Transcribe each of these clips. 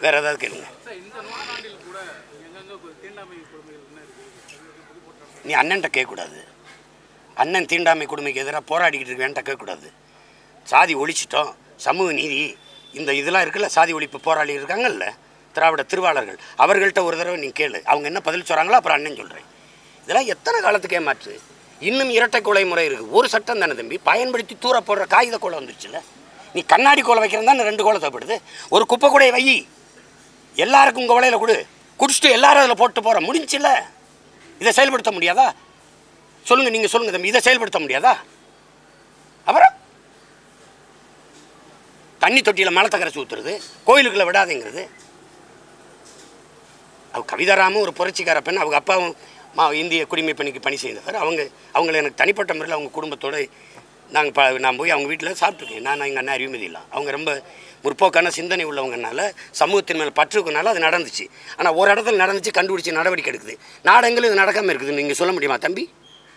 வேறு ஏதாவது கேளுங்க சார் இந்த நூற்றாண்டில் கூட எங்கெங்க ஒரு தீண்டாமை கொடுமைகள் என்ன இருக்குது நீ அண்ணன்ட்ட கேட்கக்கூடாது அண்ணன் தீண்டாமை கொடுமைக்கு எதிராக போராடிக்கிட்டு இருக்கேன்ட்ட கேட்கக்கூடாது சாதி ஒழிச்சிட்டோம் சமூக நீதி இந்த இதெல்லாம் இருக்குல்ல சாதி ஒழிப்பு போராளி இருக்காங்கல்ல திராவிட திருவாளர்கள் அவர்கள்ட்ட ஒரு தடவை நீ கேளு அவங்க என்ன பதில் சொல்கிறாங்களோ அப்புறம் அண்ணன் சொல்கிறேன் இதெல்லாம் எத்தனை காலத்துக்கு ஏமாற்று இன்னும் இரட்டை கொலை முறை இருக்குது ஒரு சட்டம் தானே தம்பி பயன்படுத்தி தூர போடுற காகித கோலை வந்துருச்சுல்ல நீ கண்ணாடி கோலை வைக்கிறது தான் ரெண்டு கோலை தேவைப்படுது ஒரு குப்பை கூடைய வை எல்லாருக்கும் உங்கள் வலையில் கொடு குடிச்சிட்டு எல்லாரும் அதில் போட்டு போகிற முடிஞ்சில்ல இதை செயல்படுத்த முடியாதா சொல்லுங்க நீங்க சொல்லுங்க தம்பி இதை செயல்படுத்த முடியாதா அப்புறம் தண்ணி தொட்டியில் மலத்தை கரைச்சி ஊத்துறது கோயிலுக்குள்ள விடாதேங்கிறது அவ கவிதாராமும் ஒரு புரட்சிக்கார பெண் அவங்க அப்பாவும் மா இந்திய குடிமை பணிக்கு பணி செய்தவர் அவங்க அவங்கள எனக்கு தனிப்பட்ட முறையில் அவங்க குடும்பத்தோட நாங்கள் ப நான் போய் அவங்க வீட்டில் சாப்பிட்ருக்கேன் நான் எங்கள் அண்ணன் அறிவுமதியெல்லாம் அவங்க ரொம்ப முற்போக்கான சிந்தனை உள்ளவங்கனால சமூகத்தின் மேலே பற்றுக்கனால அது நடந்துச்சு ஆனால் ஒரு இடத்துல நடந்துச்சு கண்டுபிடிச்சி நடவடிக்கை எடுக்குது நாடெங்கிலும் இது நடக்காமல் இருக்குது நீங்கள் சொல்ல முடியுமா தம்பி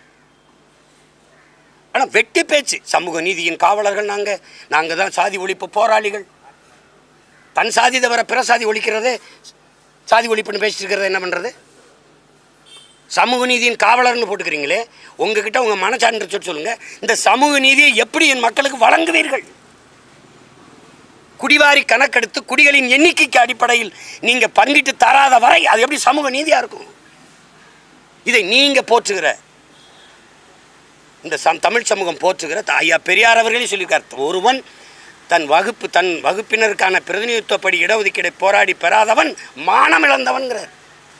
ஆனால் வெட்டி பேச்சு சமூக நீதியின் காவலர்கள் நாங்கள் நாங்கள் தான் சாதி ஒழிப்பு போராளிகள் தன் சாதி தவிர பிற சாதி ஒழிக்கிறதே சாதி ஒழிப்புன்னு பேசிட்டு இருக்கிறது என்ன பண்ணுறது சமூக நீதியின் காவலர்னு போட்டுக்கிறீங்களே உங்ககிட்ட உங்கள் மனச்சான்று சொல்லி சொல்லுங்க இந்த சமூக நீதியை எப்படி என் மக்களுக்கு வழங்குவீர்கள் குடிவாரி கணக்கெடுத்து குடிகளின் எண்ணிக்கைக்கு அடிப்படையில் நீங்கள் பங்கிட்டு தராத வரை அது எப்படி சமூக நீதியாக இருக்கும் இதை நீங்கள் போற்றுகிற இந்த சம் தமிழ் சமூகம் போற்றுகிற த- ஐயா பெரியார் அவர்களே சொல்லியிருக்கார் ஒருவன் தன் வகுப்பு தன் வகுப்பினருக்கான பிரதிநிதித்துவப்படி இடஒதுக்கீடை போராடி பெறாதவன் மானம் இழந்தவன்கிறார்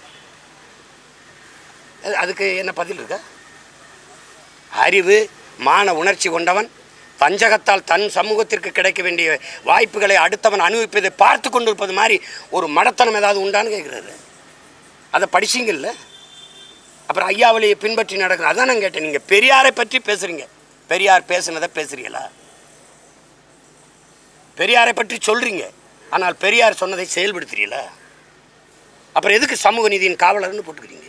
அது- அதுக்கு என்ன பதில் இருக்கா அறிவு மான உணர்ச்சி கொண்டவன் பஞ்சகத்தால் தன் சமூகத்திற்கு கிடைக்க வேண்டிய வாய்ப்புகளை அடுத்தவன் அனுபவிப்பதை பார்த்து கொண்டிருப்பது மாதிரி ஒரு மடத்தனம் ஏதாவது உண்டான்னு கேட்குறாரு அதை படிச்சீங்கல்ல அப்புறம் ஐயாவளியை பின்பற்றி நடக்கணும் அதான் நான் கேட்டேன் நீங்கள் பெரியாரை பற்றி பேசுகிறீங்க பெரியார் பேசுனதை பேசுறீங்களா பெரியாரை பற்றி சொல்கிறீங்க ஆனால் பெரியார் சொன்னதை செயல்படுத்துறீங்களா அப்புறம் எதுக்கு சமூக நீதியின் காவலர்னு போட்டுக்கிறீங்க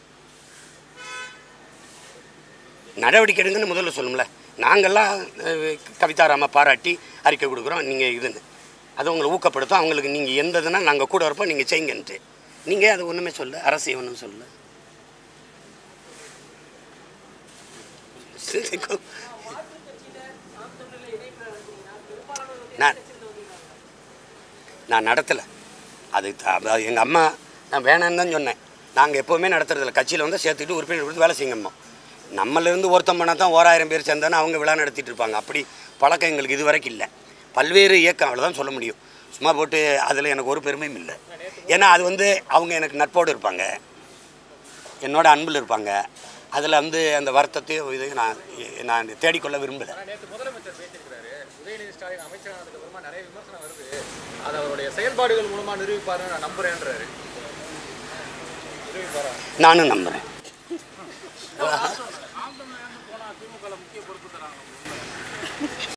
நடவடிக்கை எடுங்கன்னு முதல்ல சொல்லும்ல நாங்கள்லாம் அஹ், கவிதாராம பாராட்டி அறிக்கை கொடுக்குறோம் நீங்கள் இதுன்னு அது உங்களை ஊக்கப்படுத்தும் அவங்களுக்கு நீங்கள் எந்த இதுனா நாங்கள் கூட இருப்போம் நீங்கள் செய்யுங்கன்ட்டு நீங்கள் அது ஒன்றுமே சொல்ல அரசு ஒன்றும் சொல்ல நான் நான் நடத்தலை அது எங்கள் அம்மா நான் வேணான்னு தான் சொன்னேன் நாங்கள் எப்போவுமே நடத்துறதில்ல கட்சியில் வந்து சேர்த்துக்கிட்டு உறுப்பினர் கொடுத்து வேலை செய்யுங்கம்மா நம்மளிருந்து ஒருத்தன் பண்ணால் தான் ஓராயிரம் பேர் சேர்ந்தானே அவங்க விழா நடத்திட்டு இருப்பாங்க அப்படி பழக்கம் எங்களுக்கு இது வரைக்கும் இல்லை பல்வேறு இயக்கம் அவ்வளோதான் சொல்ல முடியும் சும்மா போட்டு அதில் எனக்கு ஒரு பெருமையும் இல்லை ஏன்னா அது வந்து அவங்க எனக்கு நட்போடு இருப்பாங்க என்னோட அன்பில் இருப்பாங்க அதில் வந்து அந்த வருத்தத்தையும் இது நான் நான் தேடிக்கொள்ள விரும்பலை ஆனால் நேற்று முதலமைச்சர் பேசியிருக்கிறாரு உதயநிதி ஸ்டாலின் அமைச்சரானதுக்கு அப்புறமா நிறைய விமர்சனம் வருது அது அவருடைய செயல்பாடுகள் மூலமா நிரூபிப்பாருன்னு நான் நம்புறேன்றாரு நிரூபிப்பாரா நானும் நம்புகிறேன் ஆந்தமிழ் போனால் திமுக முக்கிய பொறுப்பு தராங்க